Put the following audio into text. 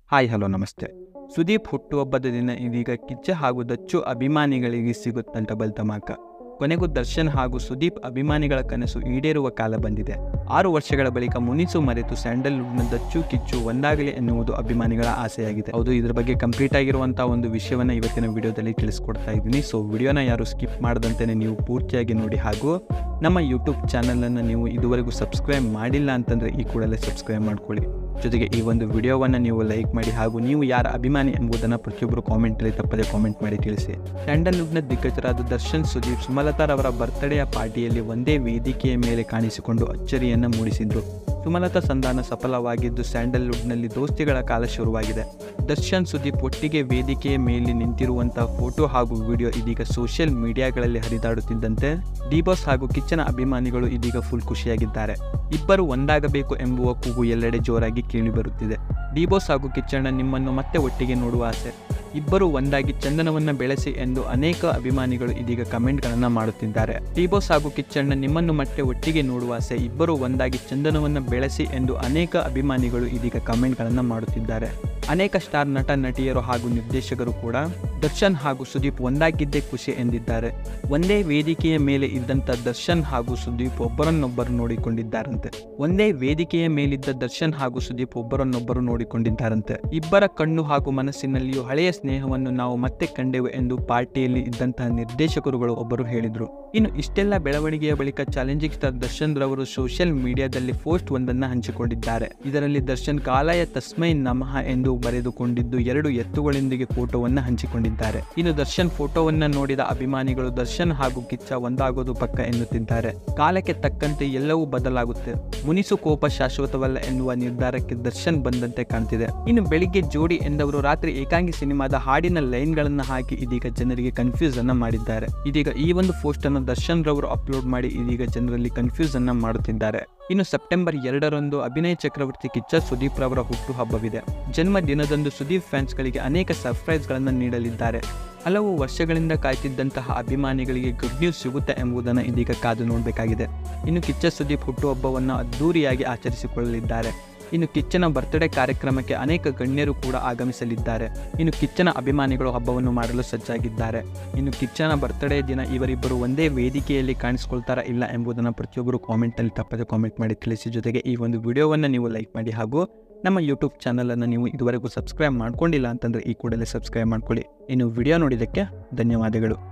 hi hello ನಮಸ್ತೆ ಸುದೀಪ್ ಹುಟ್ಟುಹಬ್ಬದ ದಿನ ಇದೀಗ ಕಿಚ್ಚ ಹಾಗೂ ದಚ್ಚು ಅಭಿಮಾನಿಗಳಿಗೆ ಸಿಗುತ್ತಂತ ಬಲ್ತಮಾಕ ಕೊನೆಗೂ ದರ್ಶನ್ ಹಾಗೂ ಸುದೀಪ್ ಅಭಿಮಾನಿಗಳ ಕನಸು ಈಡೇರುವ ಕಾಲ ಬಂದಿದೆ ಆರು ವರ್ಷಗಳ ಬಳಿಕ ಮುನಿಸು ಮರೆತು ಸ್ಯಾಂಡಲ್ವುಡ್ನ ದಚ್ಚು ಕಿಚ್ಚು ಒಂದಾಗಲಿ ಎನ್ನುವುದು ಅಭಿಮಾನಿಗಳ ಆಸೆಯಾಗಿದೆ ಹೌದು ಇದ್ರ ಬಗ್ಗೆ ಕಂಪ್ಲೀಟ್ ಆಗಿರುವಂತಹ ಒಂದು ವಿಷಯವನ್ನ ಇವತ್ತಿನ ವಿಡಿಯೋದಲ್ಲಿ ತಿಳಿಸ್ಕೊಡ್ತಾ ಇದ್ದೀನಿ ಸೊ ವಿಡಿಯೋನ ಯಾರು ಸ್ಕಿಪ್ ಮಾಡದಂತೆಯೇ ನೀವು ಪೂರ್ತಿಯಾಗಿ ನೋಡಿ ಹಾಗೂ ನಮ್ಮ ಯೂಟ್ಯೂಬ್ ಚಾನಲನ್ನು ನೀವು ಇದುವರೆಗೂ ಸಬ್ಸ್ಕ್ರೈಬ್ ಮಾಡಿಲ್ಲ ಅಂತಂದರೆ ಈ ಕೂಡಲೇ ಸಬ್ಸ್ಕ್ರೈಬ್ ಮಾಡ್ಕೊಳ್ಳಿ ಜೊತೆಗೆ ಈ ಒಂದು ವಿಡಿಯೋವನ್ನು ನೀವು ಲೈಕ್ ಮಾಡಿ ಹಾಗೂ ನೀವು ಯಾರ ಅಭಿಮಾನಿ ಎಂಬುದನ್ನು ಪ್ರತಿಯೊಬ್ಬರು ಕಾಮೆಂಟಲ್ಲಿ ತಪ್ಪದೆ ಕಾಮೆಂಟ್ ಮಾಡಿ ತಿಳಿಸಿ ಸ್ಯಾಂಡಲ್ವುಡ್ನ ದಿಗ್ಗಜರಾದ ದರ್ಶನ್ ಸುದೀಪ್ ಸುಮಲತಾರವರ ಬರ್ತ್ಡೇಯ ಪಾರ್ಟಿಯಲ್ಲಿ ಒಂದೇ ವೇದಿಕೆಯ ಮೇಲೆ ಕಾಣಿಸಿಕೊಂಡು ಅಚ್ಚರಿಯನ್ನು ಮೂಡಿಸಿದ್ರು ಸುಮಲತಾ ಸಂಧಾನ ಸಫಲವಾಗಿದ್ದು ಸ್ಯಾಂಡಲ್ವುಡ್ನಲ್ಲಿ ದೋಸ್ತಿಗಳ ಕಾಲ ಶುರುವಾಗಿದೆ ದರ್ಶನ್ ಸುದೀಪ್ ಒಟ್ಟಿಗೆ ವೇದಿಕೆಯ ಮೇಲೆ ನಿಂತಿರುವಂತಹ ಫೋಟೋ ಹಾಗೂ ವಿಡಿಯೋ ಇದೀಗ ಸೋಷಿಯಲ್ ಮೀಡಿಯಾಗಳಲ್ಲಿ ಹರಿದಾಡುತ್ತಿದ್ದಂತೆ ಡಿಬಾಸ್ ಹಾಗೂ ಕಿಚ್ಚನ ಅಭಿಮಾನಿಗಳು ಇದೀಗ ಫುಲ್ ಖುಷಿಯಾಗಿದ್ದಾರೆ ಇಬ್ಬರು ಒಂದಾಗಬೇಕು ಎಂಬುವ ಕೂಗು ಎಲ್ಲೆಡೆ ಜೋರಾಗಿ ಕೇಳಿಬರುತ್ತಿದೆ ಡಿಬೋಸ್ ಹಾಗೂ ಕಿಚ್ಚಣ್ಣ ನಿಮ್ಮನ್ನು ಮತ್ತೆ ಒಟ್ಟಿಗೆ ನೋಡುವ ಆಸೆ ಇಬ್ಬರು ಒಂದಾಗಿ ಚಂದನವನ್ನ ಬೆಳೆಸಿ ಎಂದು ಅನೇಕ ಅಭಿಮಾನಿಗಳು ಇದೀಗ ಕಮೆಂಟ್ಗಳನ್ನು ಮಾಡುತ್ತಿದ್ದಾರೆ ಡಿಬೋಸ್ ಹಾಗೂ ಕಿಚ್ಚಣ್ಣ ನಿಮ್ಮನ್ನು ಮತ್ತೆ ಒಟ್ಟಿಗೆ ನೋಡುವ ಆಸೆ ಇಬ್ಬರು ಒಂದಾಗಿ ಚಂದನವನ್ನ ಬೆಳೆಸಿ ಎಂದು ಅನೇಕ ಅಭಿಮಾನಿಗಳು ಇದೀಗ ಕಮೆಂಟ್ಗಳನ್ನು ಮಾಡುತ್ತಿದ್ದಾರೆ ಅನೇಕ ಸ್ಟಾರ್ ನಟ ನಟಿಯರು ಹಾಗೂ ನಿರ್ದೇಶಕರು ಕೂಡ ದರ್ಶನ್ ಹಾಗೂ ಸುದೀಪ್ ಒಂದಾಗಿದ್ದೇ ಖುಷಿ ಎಂದಿದ್ದಾರೆ ಒಂದೇ ವೇದಿಕೆಯ ಮೇಲೆ ಇದ್ದಂಥ ದರ್ಶನ್ ಹಾಗೂ ಸುದೀಪ್ ಒಬ್ಬರನ್ನೊಬ್ಬರು ನೋಡಿಕೊಂಡಿದ್ದಾರಂತೆ ಒಂದೇ ವೇದಿಕೆಯ ಮೇಲಿದ್ದ ದರ್ಶನ್ ಹಾಗೂ ಸುದೀಪ್ ಒಬ್ಬರನ್ನೊಬ್ಬರು ನೋಡಿಕೊಂಡಿದ್ದಾರಂತೆ ಇಬ್ಬರ ಕಣ್ಣು ಹಾಗೂ ಮನಸ್ಸಿನಲ್ಲಿಯೂ ಹಳೆಯ ಸ್ನೇಹವನ್ನು ನಾವು ಮತ್ತೆ ಕಂಡೆವು ಎಂದು ಪಾರ್ಟಿಯಲ್ಲಿ ಇದ್ದಂತಹ ನಿರ್ದೇಶಕರುಗಳು ಒಬ್ಬರು ಹೇಳಿದರು ಇನ್ನು ಇಷ್ಟೆಲ್ಲ ಬೆಳವಣಿಗೆಯ ಬಳಿಕ ಚಾಲೆಂಜಿಂಗ್ ಸ್ಟಾರ್ ದರ್ಶನ್ ರವರು ಸೋಷಿಯಲ್ ಮೀಡಿಯಾದಲ್ಲಿ ಪೋಸ್ಟ್ ಒಂದನ್ನು ಹಂಚಿಕೊಂಡಿದ್ದಾರೆ ಇದರಲ್ಲಿ ದರ್ಶನ್ ಕಾಲಾಯ ತಸ್ಮೈ ನಮಃ ಎಂದು ಬರೆದುಕೊಂಡಿದ್ದು ಎರಡು ಎತ್ತುಗಳೊಂದಿಗೆ ಫೋಟೋವನ್ನು ಹಂಚಿಕೊಂಡಿದ್ದಾರೆ ಇನ್ನು ದರ್ಶನ್ ಫೋಟೋವನ್ನ ನೋಡಿದ ಅಭಿಮಾನಿಗಳು ದರ್ಶನ್ ಹಾಗೂ ಕಿಚ್ಚ ಒಂದಾಗೋದು ಪಕ್ಕ ಎನ್ನುತ್ತಿದ್ದಾರೆ ಕಾಲಕ್ಕೆ ತಕ್ಕಂತೆ ಎಲ್ಲವೂ ಬದಲಾಗುತ್ತೆ ಮುನಿಸು ಕೋಪ ಶಾಶ್ವತವಲ್ಲ ಎನ್ನುವ ನಿರ್ಧಾರಕ್ಕೆ ದರ್ಶನ್ ಬಂದಂತೆ ಕಾಣ್ತಿದೆ ಇನ್ನು ಬೆಳಿಗ್ಗೆ ಜೋಡಿ ಎಂದವರು ರಾತ್ರಿ ಏಕಾಂಗಿ ಸಿನಿಮಾದ ಹಾಡಿನ ಲೈನ್ಗಳನ್ನು ಹಾಕಿ ಇದೀಗ ಜನರಿಗೆ ಕನ್ಫ್ಯೂಸ್ ಅನ್ನ ಮಾಡಿದ್ದಾರೆ ಇದೀಗ ಈ ಒಂದು ಪೋಸ್ಟ್ ಅನ್ನು ದರ್ಶನ್ ರವರು ಅಪ್ಲೋಡ್ ಮಾಡಿ ಇದೀಗ ಜನರಲ್ಲಿ ಕನ್ಫ್ಯೂಸ್ ಅನ್ನ ಮಾಡುತ್ತಿದ್ದಾರೆ ಇನ್ನು ಸೆಪ್ಟೆಂಬರ್ ಎರಡರಂದು ಅಭಿನಯ ಚಕ್ರವರ್ತಿ ಕಿಚ್ಚ ಸುದೀಪ್ ರವರ ಹುಟ್ಟುಹಬ್ಬವಿದೆ ಜನ್ಮ ದಿನದಂದು ಸುದೀಪ್ ಫ್ಯಾನ್ಸ್ಗಳಿಗೆ ಅನೇಕ ಸರ್ಪ್ರೈಸ್ಗಳನ್ನು ನೀಡಲಿದ್ದಾರೆ ಹಲವು ವರ್ಷಗಳಿಂದ ಕಾಯ್ತಿದ್ದಂತಹ ಅಭಿಮಾನಿಗಳಿಗೆ ಗುಡ್ ನ್ಯೂಸ್ ಸಿಗುತ್ತೆ ಎಂಬುದನ್ನು ಇದೀಗ ಕಾದು ನೋಡಬೇಕಾಗಿದೆ ಇನ್ನು ಕಿಚ್ಚ ಸುದೀಪ್ ಹುಟ್ಟುಹಬ್ಬವನ್ನು ಅದ್ದೂರಿಯಾಗಿ ಆಚರಿಸಿಕೊಳ್ಳಲಿದ್ದಾರೆ ಇನ್ನು ಕಿಚ್ಚನ ಬರ್ತ್ಡೇ ಕಾರ್ಯಕ್ರಮಕ್ಕೆ ಅನೇಕ ಗಣ್ಯರು ಕೂಡ ಆಗಮಿಸಲಿದ್ದಾರೆ ಇನ್ನು ಕಿಚ್ಚನ ಅಭಿಮಾನಿಗಳು ಹಬ್ಬವನ್ನು ಮಾಡಲು ಸಜ್ಜಾಗಿದ್ದಾರೆ ಇನ್ನು ಕಿಚ್ಚನ ಬರ್ತ್ಡೇ ದಿನ ಇವರಿಬ್ಬರು ಒಂದೇ ವೇದಿಕೆಯಲ್ಲಿ ಕಾಣಿಸ್ಕೊಳ್ತಾರಾ ಇಲ್ಲ ಎಂಬುದನ್ನು ಪ್ರತಿಯೊಬ್ಬರು ಕಾಮೆಂಟಲ್ಲಿ ತಪ್ಪದೆ ಕಾಮೆಂಟ್ ಮಾಡಿ ತಿಳಿಸಿ ಜೊತೆಗೆ ಈ ಒಂದು ವಿಡಿಯೋವನ್ನು ನೀವು ಲೈಕ್ ಮಾಡಿ ಹಾಗೂ ನಮ್ಮ ಯೂಟ್ಯೂಬ್ ಚಾನಲನ್ನು ನೀವು ಇದುವರೆಗೂ ಸಬ್ಸ್ಕ್ರೈಬ್ ಮಾಡ್ಕೊಂಡಿಲ್ಲ ಅಂತಂದರೆ ಈ ಕೂಡಲೇ ಸಬ್ಸ್ಕ್ರೈಬ್ ಮಾಡ್ಕೊಳ್ಳಿ ಇನ್ನು ವಿಡಿಯೋ ನೋಡಿದ್ದಕ್ಕೆ ಧನ್ಯವಾದಗಳು